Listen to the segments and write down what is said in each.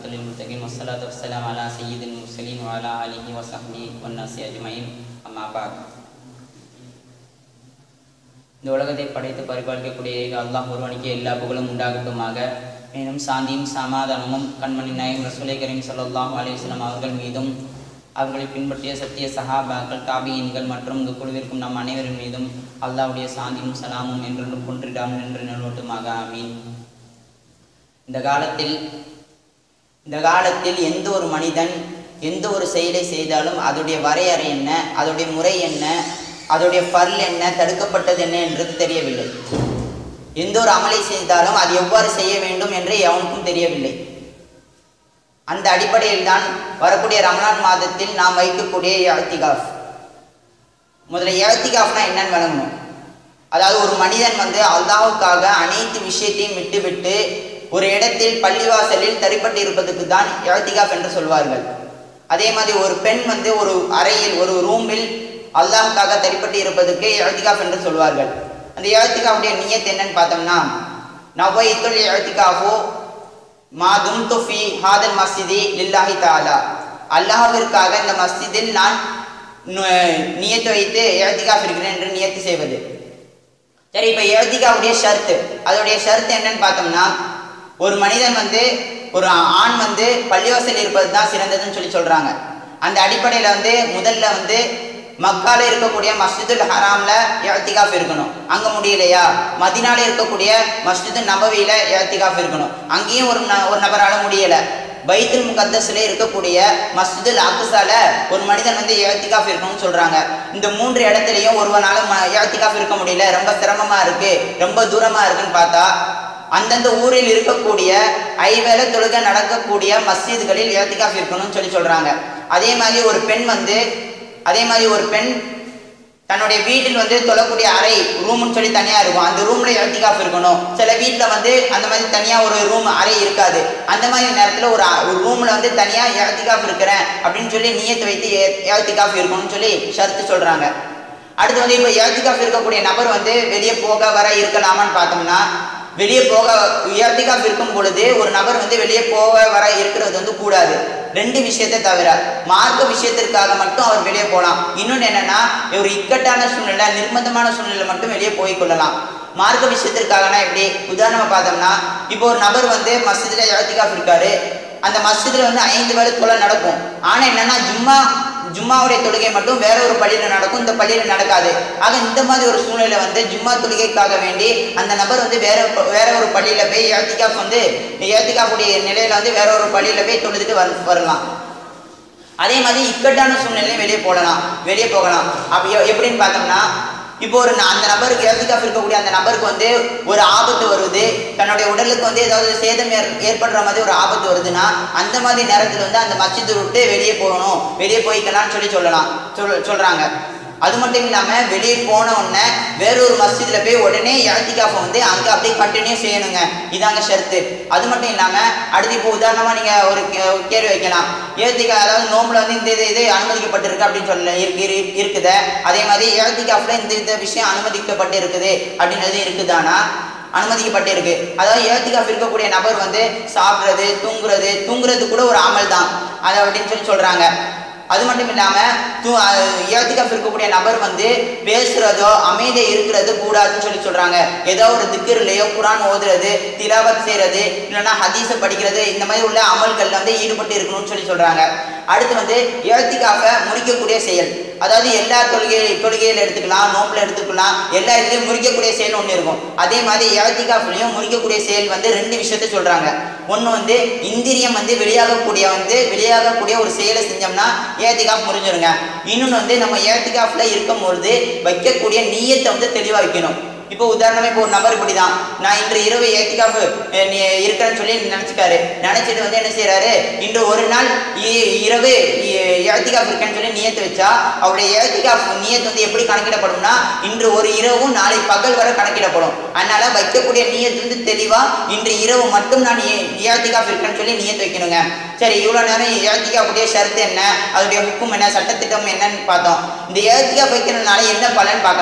للمتقين والصلاة والسلام على سيد المرسلين وعلى آله وصحبه والناس أجمعين أما بعد இந்த உலகத்தை படைத்து பரிபாலிக்கக்கூடிய ஏக அல்லாஹ் ஒருவனுக்கு எல்லா புகழும் உண்டாகட்டுமாக மேலும் சாந்தியும் சமாதானமும் கண்மணி நாயகம் ரசூலை கரீம் ஸல்லல்லாஹு அலைஹி வஸல்லம் அவர்கள் மீதும் அவர்களை பின்பற்றிய சத்திய சஹாபாக்கள் தாபியீன்கள் மற்றும் இந்த குழுவிற்கும் நம் அனைவரின் மீதும் அல்லாஹ்வுடைய சாந்தியும் சலாமும் என்றென்றும் கொன்றிடாமல் என்று நிலவட்டுமாக ஆமீன் இந்த காலத்தில் இந்த காலத்தில் எந்த ஒரு மனிதன் எந்த ஒரு செயலை செய்தாலும் அதோடைய வரையறை என்ன அதோடைய முறை என்ன அதோடைய பல் என்ன தடுக்கப்பட்டது என்ன என்றது தெரியவில்லை எந்த ஒரு அமலை செய்தாலும் அது எவ்வாறு செய்ய வேண்டும் என்று எவனுக்கும் தெரியவில்லை அந்த அடிப்படையில் தான் வரக்கூடிய ரமலான் மாதத்தில் நாம் வைக்கக்கூடிய எழுத்திகாஃப் முதல்ல எழுத்திகாஃப்னா என்னன்னு வழங்கணும் அதாவது ஒரு மனிதன் வந்து அல்லாஹுக்காக அனைத்து விஷயத்தையும் விட்டுவிட்டு ஒரு இடத்தில் பள்ளிவாசலில் தரிப்பட்டு இருப்பதுக்கு தான் எழுத்திகாஃப் என்று சொல்வார்கள் அதே மாதிரி ஒரு பெண் வந்து ஒரு அறையில் ஒரு ரூமில் அல்லாஹுக்காக தரிப்பட்டு இருப்பதுக்கு எழுத்திகாஃப் என்று சொல்வார்கள் அந்த எழுத்திகாஃபுடைய நியத் என்னன்னு பார்த்தோம்னா நவைத்துல் எழுத்திகாஃபோ மாதும் துஃபி ஹாதல் மஸ்ஜிதி லில்லாஹி தாலா அல்லாஹ்விற்காக இந்த மஸ்ஜிதில் நான் நியத்து வைத்து எழுத்திகாஃப் இருக்கிறேன் என்று நியத்து செய்வது சரி இப்போ எழுத்திகாவுடைய ஷர்த்து அதோடைய ஷர்த்து என்னன்னு பார்த்தோம்னா ஒரு மனிதன் வந்து ஒரு ஆண் வந்து பள்ளிவாசல் இருப்பது தான் சிறந்ததுன்னு சொல்லி சொல்றாங்க அந்த அடிப்படையில் வந்து முதல்ல வந்து மக்கால இருக்கக்கூடிய மஸ்ஜிதுல் ஹராம்ல எழுத்திகாஃப் இருக்கணும் அங்க முடியலையா மதினால இருக்கக்கூடிய மஸ்ஜிது நபவியில எழுத்திகாஃப் இருக்கணும் அங்கேயும் ஒரு ந- ஒரு நபரால முடியல பைத்துல் முகத்தஸ்ல இருக்கக்கூடிய மஸ்ஜிதுல் அக்ஸால ஒரு மனிதன் வந்து எழுத்திகாஃப் இருக்கணும்னு சொல்றாங்க இந்த மூன்று இடத்துலயும் ஒருவனால ம- எழுத்திகாஃப் இருக்க முடியல ரொம்ப சிரமமா இருக்கு ரொம்ப தூரமா இருக்குன்னு பார்த்தா அந்தந்த ஊரில் இருக்கக்கூடிய ஐவேளை தொழுகை நடக்கக்கூடிய மஸ்ஜிதுகளில் எழுத்திகாஃப் இருக்கணும்னு சொல்லி சொல்றாங்க அதே மாதிரி ஒரு பெண் வந்து அதே மாதிரி ஒரு பெண் தன்னுடைய வீட்டில் வந்து தொழக்கூடிய அறை ரூம்னு சொல்லி தனியா இருக்கும் அந்த ரூம்ல எழுத்திகாஃப் இருக்கணும் சில வீட்டில் வந்து அந்த மாதிரி தனியா ஒரு ரூம் அறை இருக்காது அந்த மாதிரி நேரத்தில் ஒரு அ- ஒரு ரூம்ல வந்து தனியா எழுத்திகாஃப் இருக்கிறேன் அப்படின்னு சொல்லி நியத்து வைத்து எழுத்திகாஃப் இருக்கணும்னு சொல்லி ஷர்த்து சொல்றாங்க அடுத்து வந்து இப்போ எழுத்திகாஃப் இருக்கக்கூடிய நபர் வந்து வெளியே போக வர இருக்கலாமான்னு பார்த்தோம்னா வெளியே போக ஏத்திகாஃப் இருக்கும் பொழுது ஒரு நபர் வந்து வெளியே போக வர இருக்கிறது வந்து கூடாது ரெண்டு விஷயத்தை தவிர மார்க்க விஷயத்திற்காக மட்டும் அவர் வெளியே போகலாம் இன்னொன்று என்னன்னா ஒரு இக்கட்டான சூழ்நிலை நிர்பந்தமான சூழ்நிலை மட்டும் வெளியே போய் கொள்ளலாம் மார்க்க விஷயத்திற்காகனா எப்படி உதாரணமா பார்த்தோம்னா இப்போ ஒரு நபர் வந்து மஸ்ஜிதில் ஏத்திகாஃப் இருக்காரு அந்த மஸ்ஜிதில் வந்து ஐந்து வேளை தொலை நடக்கும் ஆனால் என்னன்னா ஜும்மா ஜும்மாவுடைய தொழுகை மட்டும் வேற ஒரு பள்ளியில் நடக்கும் இந்த பள்ளியில் நடக்காது ஆக இந்த மாதிரி ஒரு சூழ்நிலை வந்து ஜும்மா தொழுகைக்காக வேண்டி அந்த நபர் வந்து வேற ப- வேற ஒரு பள்ளியில போய் ஏத்திகாஃப் வந்து ஏத்திகாஃபுடைய நிலையில வந்து வேற ஒரு பள்ளியில போய் தொழுதுட்டு வர வரலாம் அதே மாதிரி இக்கட்டான சூழ்நிலையும் வெளியே போகலாம் வெளியே போகலாம் அப்படி எ- எப்படின்னு பார்த்தோம்னா இப்போ ஒரு ந- அந்த நபருக்கு ஏத்திகாஃப் இருக்கக்கூடிய அந்த நபருக்கு வந்து ஒரு ஆபத்து வருது தன்னுடைய உடலுக்கு வந்து ஏதாவது சேதம் ஏற்- ஏற்படுற மாதிரி ஒரு ஆபத்து வருதுன்னா அந்த மாதிரி நேரத்தில் வந்து அந்த மஸ்ஜித் விட்டு வெளியே போகணும் வெளியே போய்க்கலாம்னு சொல்லி சொல்லலாம் சொல் சொல்றாங்க அது மட்டும் இல்லாம வெளியே போன உடனே வேறொரு மஸ்ஜித்ல போய் உடனே ஏத்திகாஃபை வந்து அங்க அப்படியே கண்டினியூ செய்யணுங்க இதாங்க ஷர்த்து அது மட்டும் இல்லாம அடுத்து இப்போ உதாரணமா நீங்க ஒரு கே- ஒரு கேள்வி வைக்கலாம் ஏத்திகா அதாவது நோம்புல வந்து இந்த இது இது அனுமதிக்கப்பட்டிருக்கு அப்படின்னு சொல்ல இருக்கு இரு- இருக்குதே அதே மாதிரி ஏத்திகாஃப்ல இந்த இந்த விஷயம் அனுமதிக்கப்பட்டு இருக்குது அப்படின்றது இருக்குதானா அனுமதிக்கப்பட்டிருக்கு அதாவது ஏத்திகாஃப் இருக்கக்கூடிய நபர் வந்து சாப்பிட்றது தூங்குறது தூங்குறது கூட ஒரு அமல் தான் அது அப்படின்னு சொல்லி சொல்றாங்க அது மட்டும் இல்லாம தூ ஏத்திகாஃப் இருக்கக்கூடிய நபர் வந்து பேசுறதோ அமைதியா இருக்கிறது கூடாதுன்னு சொல்லி சொல்றாங்க ஏதோ ஒரு திக்கிர்லையோ குரான் ஓதுறது திலாவத் செய்யறது இல்லைன்னா ஹதீஸை படிக்கிறது இந்த மாதிரி உள்ள அமல்கள்ல வந்து ஈடுபட்டு இருக்கணும்னு சொல்லி சொல்றாங்க அடுத்து வந்து ஏத்திகாஃபை முறிக்கக்கூடிய செயல் அதாவது எல்லா தொழுகை தொழுகையில் எடுத்துக்கலாம் நோம்பில் எடுத்துக்கலாம் எல்லா இதுலையும் முறிக்கக்கூடிய செயல் ஒன்று இருக்கும் அதே மாதிரி ஏத்திகாஃப்லையும் முறிக்கக்கூடிய செயல் வந்து ரெண்டு விஷயத்த சொல்றாங்க ஒன்று வந்து இந்திரியம் வந்து வெளியாகக்கூடிய வந்து வெளியாகக்கூடிய ஒரு செயலை செஞ்சோம்னா ஏத்திகாஃப் முறிஞ்சிருங்க இன்னொன்று வந்து நம்ம ஏத்திகாஃப்ல இருக்கும்பொழுது வைக்கக்கூடிய நீயத்தை வந்து தெளிவாக வைக்கணும் இப்போ உதாரணமா இப்போ ஒரு நபர் இப்படிதான் நான் இன்று இரவு ஏத்திகாஃப் நீ இருக்கிறேன்னு சொல்லி நினைச்சுக்காரு நினைச்சிட்டு வந்து என்ன செய்யறாரு இன்று ஒரு நாள் இ- இரவு இ- ஏத்திகாஃப் இருக்கேன்னு சொல்லி நியத்து வச்சா அவருடைய ஏத்திகாஃப் நியத்து வந்து எப்படி கணக்கிடப்படும்னா இன்று ஒரு இரவும் நாளை பகல் வரை கணக்கிடப்படும் அதனால வைக்கக்கூடிய நியத்து வந்து தெளிவா இன்று இரவு மட்டும் நான் ஏ- ஏத்திகாஃப் இருக்கேன்னு சொல்லி நியத்து வைக்கணுங்க சரி இவ்வளவு நேரம் ஏத்திகாஃபுடைய ஷர்த்து என்ன அதோடைய ஹுக்கும் என்ன சட்டத்திட்டம் என்னன்னு பார்த்தோம் இந்த ஏத்திகாஃப் வைக்கிறதுனால என்ன பலன் பார்க்கலாம்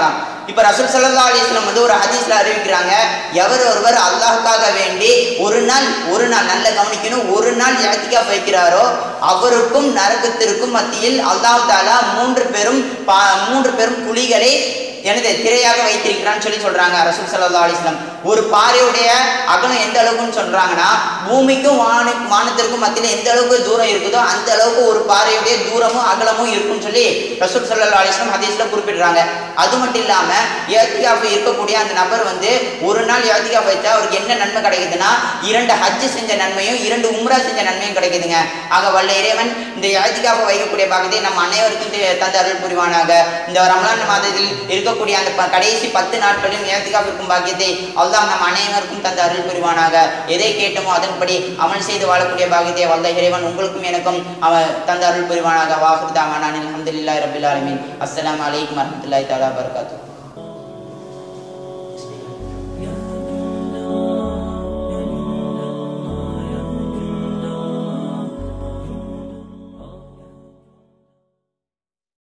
இப்ப ரசூல் ஸல்லல்லாஹு அலைஹி வஸல்லம் வந்து ஒரு ஹதீஸ்ல அறிவிக்கிறாங்க எவர் ஒருவர் அல்லாஹ்வுக்காக வேண்டி ஒரு நாள் ஒரு நாள் நல்ல கவனிக்கணும் ஒரு நாள் இஅ்திகாஃப் வைக்கிறாரோ அவருக்கும் நரகத்திற்கும் மத்தியில் அல்லாஹ் தாலா மூன்று பெரும் பா- மூன்று பெரும் புலிகளை எனது திரையாக வைத்திருக்கிறான்னு சொல்லி சொல்றாங்க ரசூல் ஸல்லல்லாஹு அலைஹி வஸல்லம் ஒரு பாறையுடைய அகலம் எந்த அளவுக்குன்னு சொல்றாங்கன்னா பூமிக்கும் வான வானத்திற்கும் மத்தியில எந்த அளவுக்கு தூரம் இருக்குதோ அந்த அளவுக்கு ஒரு பாறையுடைய தூரமும் அகலமும் இருக்கும்னு சொல்லி ரசூல் ஸல்லல்லாஹு அலைஹி வஸல்லம் ஹதீஸ்ல குறிப்பிடுறாங்க அது மட்டும் இல்லாம ஏத்திகாஃப் இருக்கக்கூடிய அந்த நபர் வந்து ஒரு நாள் ஏத்திகாஃப் வச்சா அவருக்கு என்ன நன்மை கிடைக்குதுன்னா இரண்டு ஹஜ் செஞ்ச நன்மையும் இரண்டு உம்ரா செஞ்ச நன்மையும் கிடைக்குதுங்க ஆக வல்ல இறைவன் இந்த ஏத்திகாஃப் வைக்கக்கூடிய பாகத்தை நம்ம அனைவருக்கும் தி- தந்து அருள் புரிவானாக இந்த ரமலான் மாதத்தில் இருக்கக்கூடிய அந்த ப- கடைசி பத்து நாட்களிலும் ஏத்திகாஃப் இருக்கும் பாக்கியத்தை அல்லாஹ் நம் அனைவருக்கும் தந்து அருள் புரிவானாக எதை கேட்டோமோ அதன்படி அமல் செய்து வாழக்கூடிய பாக்கியத்தை வல்ல இறைவன் உங்களுக்கும் எனக்கும் அவ தந்து அருள் புரிவானாக வாஹிர் தாவானான் அல்ஹம்துலில்லாஹி ரப்பில் ஆலமீன் அஸ்ஸலாமு அலைக்கும் வரஹ்மத்துல்லாஹி தஆலா வபரகாத்துஹு